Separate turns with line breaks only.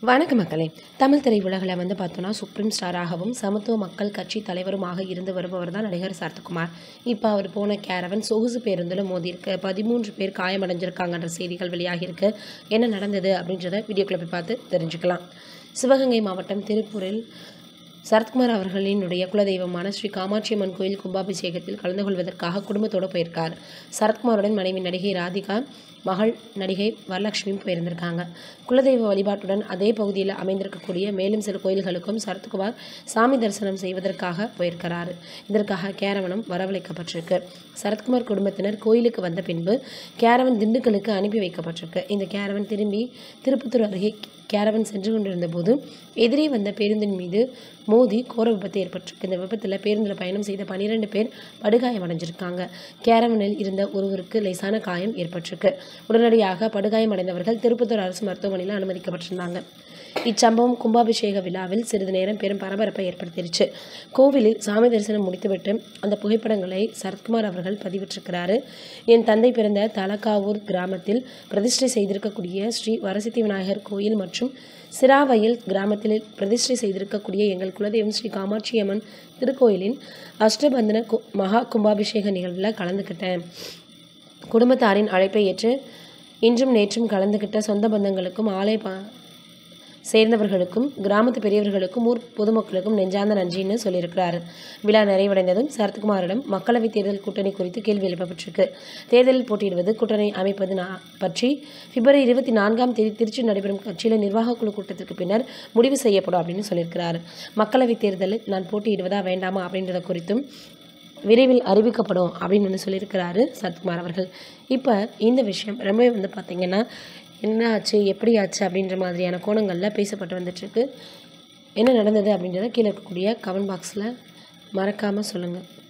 வணக்க மக்களே தமிழ் திரையுலகில் வந்து பார்த்தோன்னா சுப்ரீம் ஸ்டாராகவும் சமத்துவ மக்கள் கட்சி தலைவருமாக இருந்து வருபவர் தான் நடிகர் சரத்குமார் இப்போ அவர் போன கேரவன் சொகுசு பேருந்தில் மோதியிருக்கு பதிமூன்று பேர் காயமடைஞ்சிருக்காங்கன்ற செய்திகள் வெளியாகியிருக்கு என்ன நடந்தது அப்படின்றத வீடியோக்குள்ள போய் பார்த்து தெரிஞ்சுக்கலாம் சிவகங்கை மாவட்டம் திருப்பூரில் சரத்குமார் அவர்களினுடைய குலதெய்வமான ஸ்ரீ காமாட்சி அம்மன் கோயில் கும்பாபிஷேகத்தில் கலந்து கொள்வதற்காக குடும்பத்தோடு போயிருக்கார் சரத்குமாருடன் மனைவி நடிகை ராதிகா மகள் நடிகை வரலட்சுமியும் போயிருந்திருக்காங்க குலதெய்வ வழிபாட்டுடன் அதே பகுதியில் அமைந்திருக்கக்கூடிய மேலும் சில கோயில்களுக்கும் சரத்குமார் சாமி தரிசனம் செய்வதற்காக போயிருக்கிறார் இதற்காக கேரவனம் வரவழைக்கப்பட்டிருக்கு சரத்குமார் குடும்பத்தினர் கோயிலுக்கு வந்த பின்பு கேரவன் திண்டுக்கலுக்கு அனுப்பி வைக்கப்பட்டிருக்கு இந்த கேரவன் திரும்பி திருப்பத்தூர் அருகே கேரவன் சென்று கொண்டிருந்த போது எதிரே வந்த பேருந்தின் மீது மோதி கோர விபத்து ஏற்பட்டிருக்கு இந்த விபத்தில் பேருந்தில் பயணம் செய்த பன்னிரெண்டு பேர் படுகாயமடைஞ்சிருக்காங்க கேரவனில் இருந்த ஒருவருக்கு லேசான காயம் ஏற்பட்டிருக்கு உடனடியாக படுகாயமடைந்தவர்கள் திருப்பத்தூர் அரசு மருத்துவமனையில் அனுமதிக்கப்பட்டிருந்தாங்க இச்சம்பவம் கும்பாபிஷேக விழாவில் சிறிது நேரம் பெரும் பரபரப்பை ஏற்படுத்திருச்சு கோவிலில் சாமி தரிசனம் முடித்துவிட்டு அந்த புகைப்படங்களை சரத்குமார் அவர்கள் பதிவிட்டிருக்கிறாரு என் தந்தை பிறந்த தலக்காவூர் கிராமத்தில் பிரதிஷ்டை செய்திருக்கக்கூடிய ஸ்ரீ வரசித்தி விநாயகர் கோயில் மற்றும் சிராவையில் கிராமத்தில் பிரதிஷ்டை செய்திருக்கக்கூடிய எங்கள் குலதெய்வம் ஸ்ரீ காமாட்சி அம்மன் திருக்கோயிலின் அஷ்டபந்தன கு மகா கும்பாபிஷேக நிகழ்வில் கலந்துக்கிட்டேன் குடும்பத்தாரின் அழைப்பை ஏற்று இன்றும் நேற்றும் கலந்துக்கிட்ட சொந்த பந்தங்களுக்கும் ஆலய பா சேர்ந்தவர்களுக்கும் கிராமத்து பெரியவர்களுக்கும் ஊர் பொதுமக்களுக்கும் நெஞ்சார்ந்த நன்றின்னு சொல்லியிருக்கிறாரு விழா நிறைவடைந்ததும் சரத்குமாரிடம் மக்களவைத் தேர்தல் கூட்டணி குறித்து கேள்வி எழுப்பப்பட்டிருக்கு தேர்தலில் போட்டியிடுவது கூட்டணி அமைப்பது நா- பற்றி பிப்ரவரி இருபத்தி நான்காம் தேதி திருச்சி நடைபெறும் கட்சியில் நிர்வாகக் குழு கூட்டத்திற்கு பின்னர் முடிவு செய்யப்படும் அப்படின்னு சொல்லியிருக்கிறார் மக்களவைத் தேர்தலில் நான் போட்டியிடுவதா வேண்டாமா அப்படின்றத குறித்தும் விரைவில் அறிவிக்கப்படும் அப்படின்னு வந்து சொல்லியிருக்கிறாரு சரத்குமார் அவர்கள் இப்போ இந்த விஷயம் ரொம்பவே வந்து பார்த்திங்கன்னா என்ன ஆச்சு எப்படி ஆச்சு அப்படின்ற மாதிரியான கோணங்களில் பேசப்பட்டு வந்துட்டுருக்கு என்ன நடந்தது அப்படின்றத கீழே இருக்கக்கூடிய கமெண்ட் பாக்ஸில் மறக்காமல் சொல்லுங்கள்